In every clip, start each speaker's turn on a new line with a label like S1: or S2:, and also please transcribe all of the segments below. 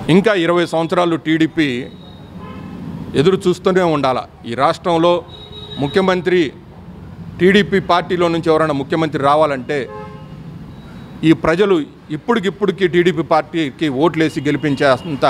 S1: ఇంకా ఇరవై సంవత్సరాలు టీడీపీ ఎదురు చూస్తూనే ఉండాల ఈ రాష్ట్రంలో ముఖ్యమంత్రి టీడీపీ పార్టీలో నుంచి ఎవరైనా ముఖ్యమంత్రి రావాలంటే ఈ ప్రజలు ఇప్పటికిప్పటికి టీడీపీ పార్టీకి ఓట్లేసి గెలిపించే అంత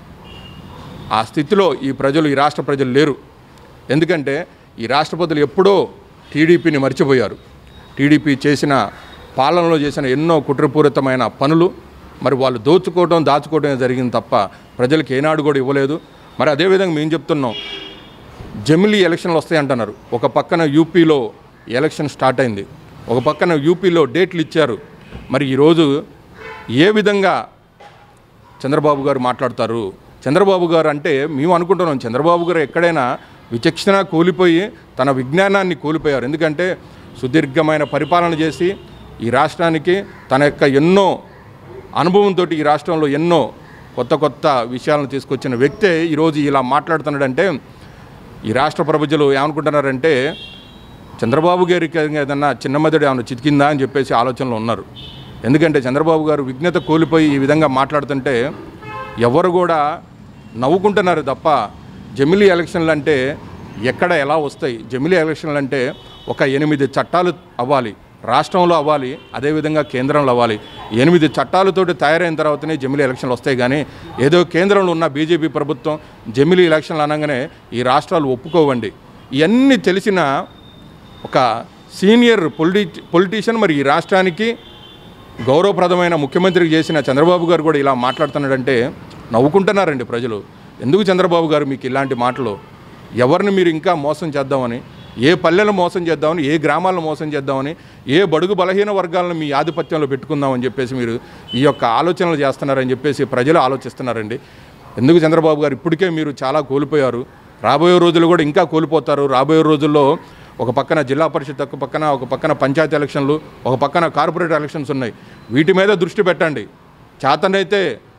S1: ఆ స్థితిలో ఈ ప్రజలు ఈ రాష్ట్ర ప్రజలు లేరు ఎందుకంటే ఈ రాష్ట్ర ప్రజలు ఎప్పుడో టీడీపీని మర్చిపోయారు టీడీపీ చేసిన పాలనలో చేసిన ఎన్నో కుట్రపూరితమైన పనులు మరి వాళ్ళు దోచుకోవడం దాచుకోవడమే జరిగింది తప్ప ప్రజలకు ఏనాడు కూడా ఇవ్వలేదు మరి అదేవిధంగా మేము చెప్తున్నాం జమిలీ ఎలక్షన్లు వస్తాయంటున్నారు ఒక పక్కన యూపీలో ఎలక్షన్ స్టార్ట్ అయింది ఒక పక్కన యూపీలో డేట్లు ఇచ్చారు మరి ఈరోజు ఏ విధంగా చంద్రబాబు గారు మాట్లాడతారు చంద్రబాబు గారు అంటే మేము అనుకుంటున్నాం చంద్రబాబు గారు ఎక్కడైనా విచక్షణ కూలిపోయి తన విజ్ఞానాన్ని కోల్పోయారు ఎందుకంటే సుదీర్ఘమైన పరిపాలన చేసి ఈ రాష్ట్రానికి తన యొక్క ఎన్నో అనుభవంతో ఈ రాష్ట్రంలో ఎన్నో కొత్త కొత్త విషయాలను తీసుకొచ్చిన వ్యక్తే ఈరోజు ఇలా మాట్లాడుతున్నాడంటే ఈ రాష్ట్ర ప్రజలు ఏమనుకుంటున్నారంటే చంద్రబాబు గారికి ఏదన్నా చిన్న మెదడు ఏమైనా చితికిందా అని చెప్పేసి ఆలోచనలో ఉన్నారు ఎందుకంటే చంద్రబాబు గారు విఘ్నత కోల్పోయి ఈ విధంగా మాట్లాడుతుంటే ఎవరు కూడా నవ్వుకుంటున్నారు తప్ప జమిలీ ఎలక్షన్లు అంటే ఎక్కడ ఎలా వస్తాయి జమిలీ ఎలక్షన్లు అంటే ఒక ఎనిమిది చట్టాలు అవ్వాలి రాష్ట్రంలో అవ్వాలి అదేవిధంగా కేంద్రంలో అవ్వాలి ఎనిమిది చట్టాలతోటి తయారైన తర్వాతనే జమిలీ ఎలక్షన్లు వస్తాయి కానీ ఏదో కేంద్రంలో ఉన్న బీజేపీ ప్రభుత్వం జమిలీ ఎలక్షన్లు అనగానే ఈ రాష్ట్రాలు ఒప్పుకోవండి ఇవన్నీ తెలిసిన ఒక సీనియర్ పొలిటి పొలిటీషియన్ మరి ఈ రాష్ట్రానికి గౌరవప్రదమైన ముఖ్యమంత్రికి చేసిన చంద్రబాబు గారు కూడా ఇలా మాట్లాడుతున్నాడంటే నవ్వుకుంటున్నారండి ప్రజలు ఎందుకు చంద్రబాబు గారు మీకు ఇలాంటి మాటలు ఎవరిని మీరు ఇంకా మోసం చేద్దామని ఏ పల్లెలను మోసం చేద్దామని ఏ గ్రామాలను మోసం చేద్దామని ఏ బడుగు బలహీన వర్గాలను మీ ఆధిపత్యంలో పెట్టుకుందామని చెప్పేసి మీరు ఈ యొక్క ఆలోచనలు చేస్తున్నారని చెప్పేసి ప్రజలు ఆలోచిస్తున్నారండి ఎందుకు చంద్రబాబు గారు ఇప్పటికే మీరు చాలా కోల్పోయారు రాబోయే రోజులు కూడా ఇంకా కోల్పోతారు రాబోయే రోజుల్లో ఒక పక్కన జిల్లా పరిషత్ ఒక పక్కన ఒక పక్కన పంచాయతీ ఎలక్షన్లు ఒక పక్కన కార్పొరేట్ ఎలక్షన్స్ ఉన్నాయి వీటి మీద దృష్టి పెట్టండి చేతనైతే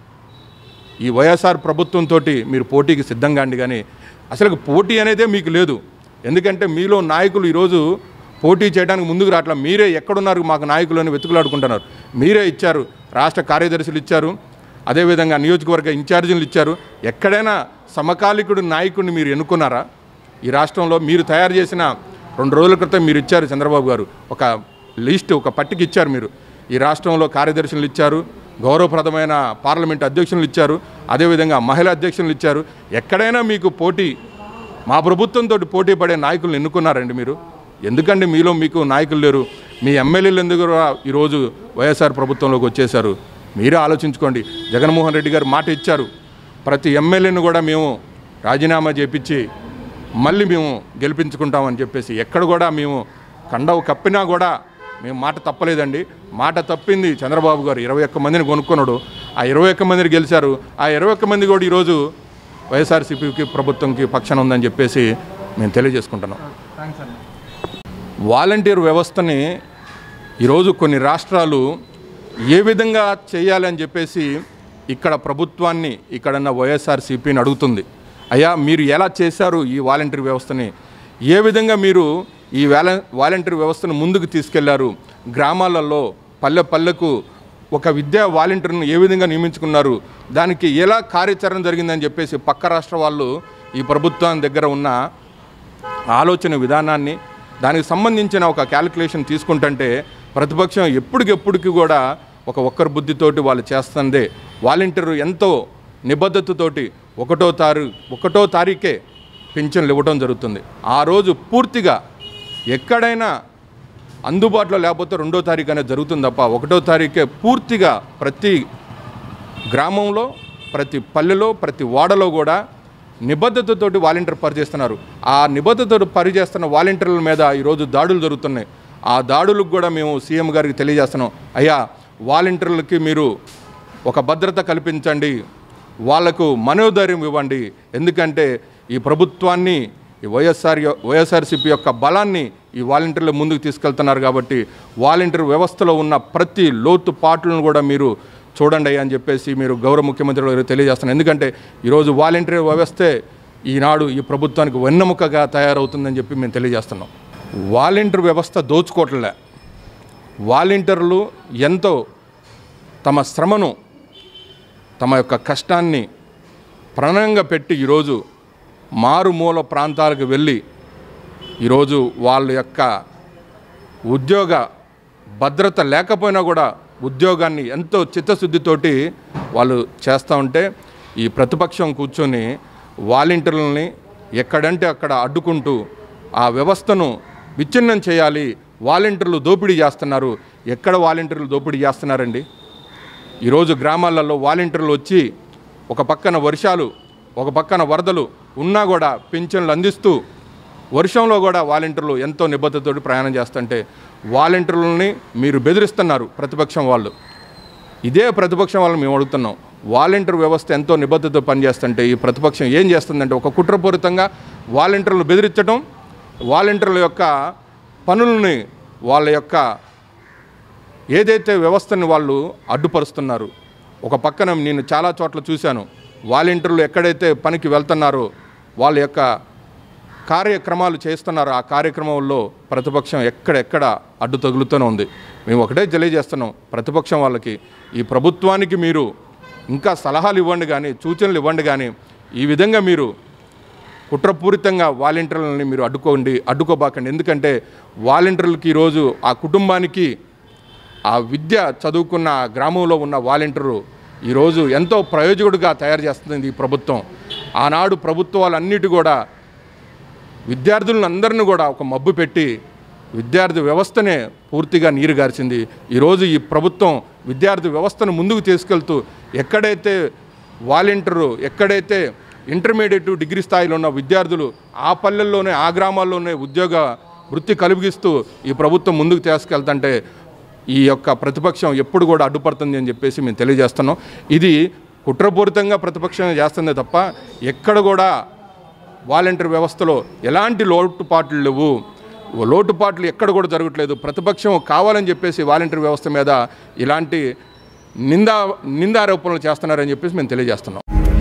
S1: ఈ వైఎస్ఆర్ ప్రభుత్వంతో మీరు పోటీకి సిద్ధంగా అండి కానీ అసలు పోటీ అనేదే మీకు లేదు ఎందుకంటే మీలో నాయకులు ఈరోజు పోటీ చేయడానికి ముందుకు రావట్లా మీరే ఎక్కడున్నారు మాకు నాయకులని వెతుకులాడుకుంటున్నారు మీరే ఇచ్చారు రాష్ట్ర కార్యదర్శులు ఇచ్చారు అదేవిధంగా నియోజకవర్గ ఇన్ఛార్జీలు ఇచ్చారు ఎక్కడైనా సమకాలికుడు నాయకుడిని మీరు ఎన్నుకున్నారా ఈ రాష్ట్రంలో మీరు తయారు చేసిన రెండు రోజుల క్రితం మీరు ఇచ్చారు చంద్రబాబు గారు ఒక లిస్ట్ ఒక పట్టిక ఇచ్చారు మీరు ఈ రాష్ట్రంలో కార్యదర్శులు ఇచ్చారు గౌరవప్రదమైన పార్లమెంట్ అధ్యక్షులు ఇచ్చారు అదేవిధంగా మహిళా అధ్యక్షులు ఇచ్చారు ఎక్కడైనా మీకు పోటీ మా ప్రభుత్వంతో పోటీ పడే నాయకులను ఎన్నుకున్నారండి మీరు ఎందుకండి మీలో మీకు నాయకులు లేరు మీ ఎమ్మెల్యేలు ఎందుకు రా- ఈరోజు వైఎస్ఆర్ ప్రభుత్వంలోకి వచ్చేశారు మీరే ఆలోచించుకోండి జగన్మోహన్ రెడ్డి గారు మాట ఇచ్చారు ప్రతి ఎమ్మెల్యేను కూడా మేము రాజీనామా చేపించి మళ్ళీ మేము గెలిపించుకుంటామని చెప్పేసి ఎక్కడ కూడా మేము కండవు కప్పినా కూడా మేము మాట తప్పలేదండి మాట తప్పింది చంద్రబాబు గారు ఇరవై ఒక్క మందిని కొనుక్కున్నాడు ఆ ఇరవై ఒక్క మందిని గెలిచారు ఆ ఇరవై ఒక్క మంది కూడా ఈరోజు వైఎస్ఆర్సీపీకి ప్రభుత్వంకి పక్షాన ఉందని చెప్పేసి మేము తెలియజేసుకుంటున్నాం
S2: థ్యాంక్స్ అండి
S1: వాలంటీర్ వ్యవస్థని ఈరోజు కొన్ని రాష్ట్రాలు ఏ విధంగా చేయాలని చెప్పేసి ఇక్కడ ప్రభుత్వాన్ని ఇక్కడన్న వైఎస్ఆర్సీపీని అడుగుతుంది అయ్యా మీరు ఎలా చేశారు ఈ వాలంటీర్ వ్యవస్థని ఏ విధంగా మీరు ఈ వాల వాలంటీర్ వ్యవస్థను ముందుకు తీసుకెళ్లారు గ్రామాలలో పల్లె పల్లెకు ఒక విద్యా వాలంటీర్ను ఏ విధంగా నియమించుకున్నారు దానికి ఎలా కార్యాచరణ జరిగిందని చెప్పేసి పక్క రాష్ట్ర వాళ్ళు ఈ ప్రభుత్వం దగ్గర ఉన్న ఆలోచన విధానాన్ని దానికి సంబంధించిన ఒక క్యాలిక్యులేషన్ తీసుకుంటుంటే ప్రతిపక్షం ఎప్పటికెప్పటికి కూడా ఒక ఒక్కరి బుద్ధితోటి వాళ్ళు చేస్తుందే వాలంటీర్ ఎంతో నిబద్ధతతోటి ఒకటో తారీ ఒకటో తారీఖే పింఛన్లు ఇవ్వడం జరుగుతుంది ఆ రోజు పూర్తిగా ఎక్కడైనా అందుబాటులో లేకపోతే రెండో తారీఖు అనేది జరుగుతుంది తప్ప ఒకటో తారీఖే పూర్తిగా ప్రతి గ్రామంలో ప్రతి పల్లెలో ప్రతి వాడలో కూడా నిబద్ధతతోటి వాలంటీర్ పనిచేస్తున్నారు ఆ నిబద్ధతతో పనిచేస్తున్న వాలంటీర్ల మీద ఈరోజు దాడులు జరుగుతున్నాయి ఆ దాడులకు కూడా మేము సీఎం గారికి తెలియజేస్తున్నాం అయ్యా వాలంటీర్లకి మీరు ఒక భద్రత కల్పించండి వాళ్లకు మనోధైర్యం ఇవ్వండి ఎందుకంటే ఈ ప్రభుత్వాన్ని ఈ వైఎస్ఆర్ యొ- వైఎస్ఆర్సీపీ యొక్క బలాన్ని ఈ వాలంటీర్లు ముందుకు తీసుకెళ్తున్నారు కాబట్టి వాలంటీర్ వ్యవస్థలో ఉన్న ప్రతి లోతు పాటలను కూడా మీరు చూడండి అని చెప్పేసి మీరు గౌరవ ముఖ్యమంత్రి గారు తెలియజేస్తున్నారు ఎందుకంటే ఈరోజు వాలంటీర్ వ్యవస్థే ఈనాడు ఈ ప్రభుత్వానికి వెన్నెముకగా తయారవుతుందని చెప్పి మేము తెలియజేస్తున్నాం వాలంటీర్ వ్యవస్థ దోచుకోవట్లే వాలంటీర్లు ఎంతో తమ శ్రమను తమ యొక్క కష్టాన్ని ప్రణంగా పెట్టి ఈరోజు మారుమూల ప్రాంతాలకు వెళ్ళి ఈరోజు వాళ్ళ యొక్క ఉద్యోగ భద్రత లేకపోయినా కూడా ఉద్యోగాన్ని ఎంతో చిత్తశుద్ధితోటి వాళ్ళు చేస్తూ ఉంటే ఈ ప్రతిపక్షం కూర్చొని వాలంటీర్లని ఎక్కడంటే అక్కడ అడ్డుకుంటూ ఆ వ్యవస్థను విచ్ఛిన్నం చేయాలి వాలంటీర్లు దోపిడీ చేస్తున్నారు ఎక్కడ వాలంటీర్లు దోపిడీ చేస్తున్నారండి ఈరోజు గ్రామాలలో వాలంటీర్లు వచ్చి ఒక పక్కన వర్షాలు ఒక పక్కన వరదలు ఉన్నా కూడా పింఛన్లు అందిస్తూ వర్షంలో కూడా వాలంటీర్లు ఎంతో నిబద్ధతతో ప్రయాణం చేస్తుంటే వాలంటీర్లని మీరు బెదిరిస్తున్నారు ప్రతిపక్షం వాళ్ళు ఇదే ప్రతిపక్షం వాళ్ళు మేము అడుగుతున్నాం వాలంటీర్ వ్యవస్థ ఎంతో నిబద్ధతతో పనిచేస్తుంటే ఈ ప్రతిపక్షం ఏం చేస్తుందంటే ఒక కుట్రపూరితంగా వాలంటీర్లు బెదిరించడం వాలంటీర్ల యొక్క పనులని వాళ్ళ యొక్క ఏదైతే వ్యవస్థని వాళ్ళు అడ్డుపరుస్తున్నారు ఒక పక్కన నేను చాలా చోట్ల చూశాను వాలంటీర్లు ఎక్కడైతే పనికి వెళ్తున్నారో వాళ్ళ యొక్క కార్యక్రమాలు చేస్తున్నారో ఆ కార్యక్రమంలో ప్రతిపక్షం ఎక్కడెక్కడ అడ్డు తగులుతూనే ఉంది మేము ఒకటే తెలియజేస్తున్నాం ప్రతిపక్షం వాళ్ళకి ఈ ప్రభుత్వానికి మీరు ఇంకా సలహాలు ఇవ్వండి కానీ సూచనలు ఇవ్వండి కానీ ఈ విధంగా మీరు కుట్రపూరితంగా వాలంటీర్లని మీరు అడ్డుకోండి అడ్డుకోబాకండి ఎందుకంటే వాలంటీర్లకి ఈరోజు ఆ కుటుంబానికి ఆ విద్య చదువుకున్న ఆ గ్రామంలో ఉన్న వాలంటీరు ఈరోజు ఎంతో ప్రయోజకుడిగా తయారు చేస్తుంది ఈ ప్రభుత్వం ఆనాడు ప్రభుత్వాలన్నిటి కూడా విద్యార్థులను అందరిని కూడా ఒక మబ్బు పెట్టి విద్యార్థి వ్యవస్థనే పూర్తిగా నీరు గార్చింది ఈరోజు ఈ ప్రభుత్వం విద్యార్థి వ్యవస్థను ముందుకు తీసుకెళ్తూ ఎక్కడైతే వాలంటీరు ఎక్కడైతే ఇంటర్మీడియట్ డిగ్రీ స్థాయిలో ఉన్న విద్యార్థులు ఆ పల్లెల్లోనే ఆ గ్రామాల్లోనే ఉద్యోగ వృత్తి కలిగిస్తూ ఈ ప్రభుత్వం ముందుకు తీసుకెళ్తుంటే ఈ యొక్క ప్రతిపక్షం ఎప్పుడు కూడా అడ్డుపడుతుంది అని చెప్పేసి మేము తెలియజేస్తున్నాం ఇది కుట్రపూరితంగా ప్రతిపక్షం చేస్తుందే తప్ప ఎక్కడ కూడా వాలంటీర్ వ్యవస్థలో ఎలాంటి లోటుపాట్లు లేవు లోటుపాట్లు ఎక్కడ కూడా జరగట్లేదు ప్రతిపక్షం కావాలని చెప్పేసి వాలంటీర్ వ్యవస్థ మీద ఇలాంటి నిందా నిందారోపణలు చేస్తున్నారని చెప్పేసి మేము తెలియజేస్తున్నాం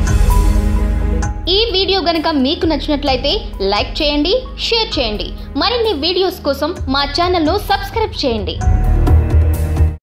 S2: ఈ వీడియో గనుక మీకు నచ్చినట్లయితే లైక్ చేయండి షేర్ చేయండి మరిన్ని వీడియోస్ కోసం మా ఛానల్ను సబ్స్క్రైబ్ చేయండి